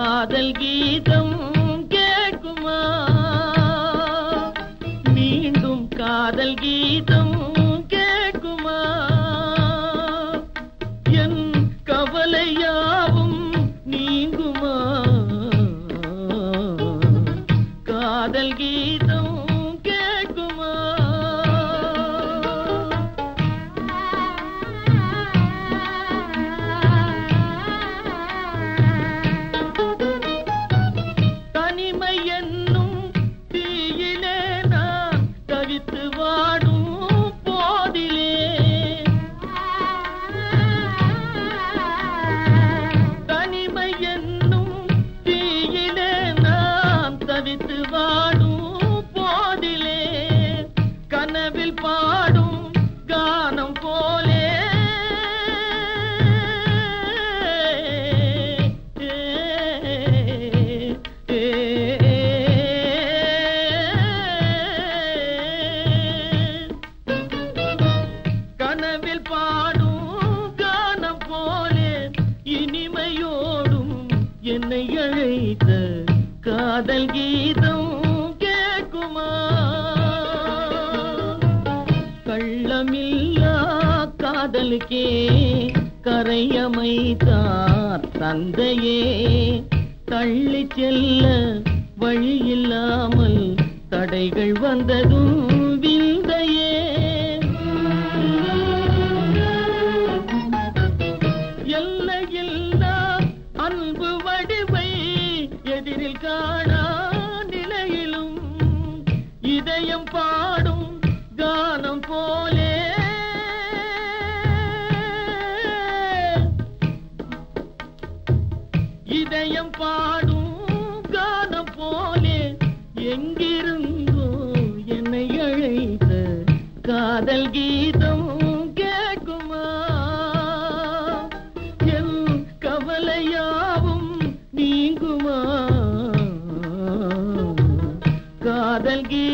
காதல் கீதம் கேட்குமா மீண்டும் காதல் கீதம் கேட்குமா என் கவலையாவும் நீங்குமா காதல் கீதம் கேட்குமா தனிமை என்னும் தீயிலே நான் தவித்து வாடும் போதிலே தனிமை என்னும் தீயிலே நான் தவித்து வாடும் போதிலே கனவில் பாடும் கானம் போலே கனவில் பாடும் கானம் போலே இனிமையோடும் என்னை அழைத்த காதல் கீதம் கேட்குமா கள்ளமில்லா காதலுக்கே கரையமைத்தார் தந்தையே தள்ளி செல்ல வழியில்லாமல் தடைகள் வந்ததும் விந்தையே எல்லையில்லா அன்பு வடிவை எதிரில் காணா நிலையிலும் இதயம் பாடும் கானம் போலே இதயம் பாடும் கானம் போலே எங்கிருந்தோ என்னை அழைத்த காதல் கீதம் கேட்குமா என் கவலையாவும் நீங்குமா காதல் கீதம்